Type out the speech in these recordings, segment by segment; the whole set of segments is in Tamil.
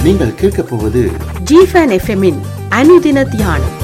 நீங்கள் கேட்கப் போவது ஜிஃபன் எஃப்எம்மின் அனுதின தியானம்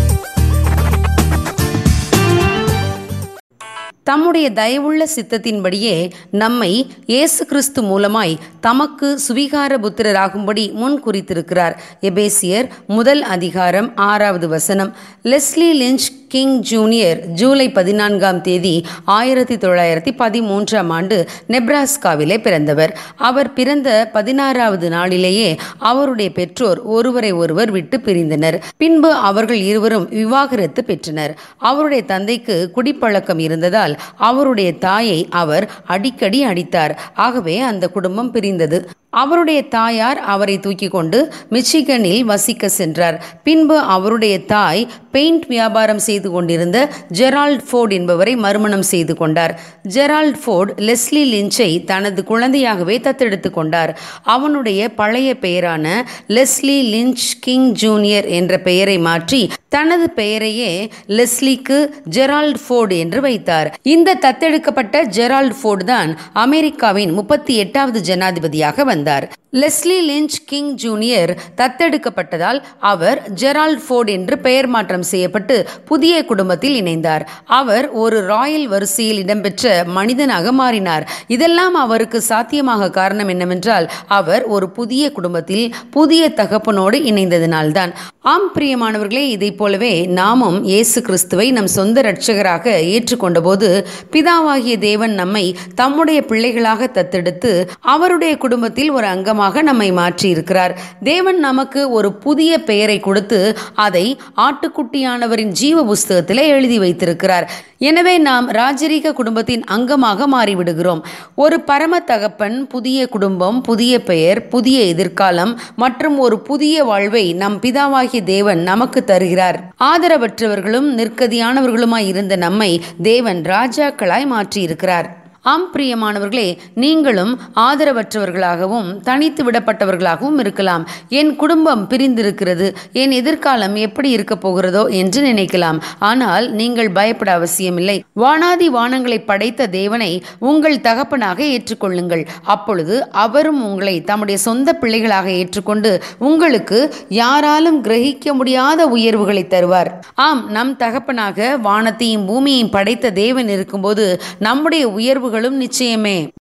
தம்முடைய தயவுள்ள சித்தத்தின்படியே நம்மை இயேசு கிறிஸ்து மூலமாய் தமக்கு சுவிகார புத்திரராகும்படி முன் குறித்திருக்கிறார் எபேசியர் முதல் அதிகாரம் ஆறாவது வசனம் லெஸ்லி லிஞ்ச் கிங் ஜூனியர் ஜூலை பதினான்காம் தேதி ஆயிரத்தி தொள்ளாயிரத்தி பதிமூன்றாம் ஆண்டு நெப்ராஸ்காவிலே பிறந்தவர் அவர் பிறந்த பதினாறாவது நாளிலேயே அவருடைய பெற்றோர் ஒருவரை ஒருவர் விட்டு பிரிந்தனர் பின்பு அவர்கள் இருவரும் விவாகரத்து பெற்றனர் அவருடைய தந்தைக்கு குடிப்பழக்கம் இருந்ததால் அவருடைய தாயை அவர் அடிக்கடி அடித்தார் ஆகவே அந்த குடும்பம் பிரிந்தது அவருடைய தாயார் அவரை தூக்கி கொண்டு மிச்சிகனில் வசிக்க சென்றார் பின்பு அவருடைய தாய் பெயிண்ட் வியாபாரம் செய்து கொண்டிருந்த ஜெரால்ட் ஃபோர்ட் என்பவரை மறுமணம் செய்து கொண்டார் ஜெரால்ட் ஃபோர்ட் லெஸ்லி லிஞ்சை தனது குழந்தையாகவே தத்தெடுத்து கொண்டார் அவனுடைய பழைய பெயரான லெஸ்லி லிஞ்ச் கிங் ஜூனியர் என்ற பெயரை மாற்றி தனது பெயரையே லெஸ்லிக்கு ஜெரால்ட் ஃபோர்டு என்று வைத்தார் இந்த தத்தெடுக்கப்பட்ட ஜெரால்ட் ஃபோர்டு தான் அமெரிக்காவின் முப்பத்தி எட்டாவது ஜனாதிபதியாக வந்தார் லெஸ்லி லிஞ்ச் கிங் ஜூனியர் தத்தெடுக்கப்பட்டதால் அவர் ஜெரால்ட் ஃபோர்ட் என்று பெயர் மாற்றம் செய்யப்பட்டு புதிய குடும்பத்தில் இணைந்தார் அவர் ஒரு ராயல் வரிசையில் இடம்பெற்ற மனிதனாக மாறினார் இதெல்லாம் அவருக்கு சாத்தியமாக காரணம் என்னவென்றால் அவர் ஒரு புதிய குடும்பத்தில் புதிய தகப்பனோடு இணைந்ததினால்தான் ஆம் பிரியமானவர்களே இதை போலவே நாமும் இயேசு கிறிஸ்துவை நம் சொந்த இரட்சகராக ஏற்றுக்கொண்ட போது பிதாவாகிய தேவன் நம்மை தம்முடைய பிள்ளைகளாக தத்தெடுத்து அவருடைய குடும்பத்தில் ஒரு அங்கமாக நம்மை மாற்றி இருக்கிறார் தேவன் நமக்கு ஒரு புதிய பெயரை கொடுத்து அதை ஆட்டுக்குட்டியானவரின் ஜீவ புஸ்தகத்திலே எழுதி வைத்திருக்கிறார் எனவே நாம் ராஜரீக குடும்பத்தின் அங்கமாக மாறிவிடுகிறோம் ஒரு பரம தகப்பன் புதிய குடும்பம் புதிய பெயர் புதிய எதிர்காலம் மற்றும் ஒரு புதிய வாழ்வை நம் பிதாவாகிய தேவன் நமக்கு தருகிறார் ஆதரவற்றவர்களும் நிற்கதியானவர்களுமாய் இருந்த நம்மை தேவன் ராஜாக்களாய் மாற்றியிருக்கிறார் ஆம் பிரியமானவர்களே நீங்களும் ஆதரவற்றவர்களாகவும் தனித்து விடப்பட்டவர்களாகவும் இருக்கலாம் என் குடும்பம் பிரிந்திருக்கிறது என் எதிர்காலம் எப்படி இருக்க போகிறதோ என்று நினைக்கலாம் ஆனால் நீங்கள் பயப்பட அவசியமில்லை வானாதி வானங்களை படைத்த தேவனை உங்கள் தகப்பனாக ஏற்றுக்கொள்ளுங்கள் அப்பொழுது அவரும் உங்களை தம்முடைய சொந்த பிள்ளைகளாக ஏற்றுக்கொண்டு உங்களுக்கு யாராலும் கிரகிக்க முடியாத உயர்வுகளை தருவார் ஆம் நம் தகப்பனாக வானத்தையும் பூமியையும் படைத்த தேவன் இருக்கும்போது நம்முடைய உயர்வுகளும் நிச்சயமே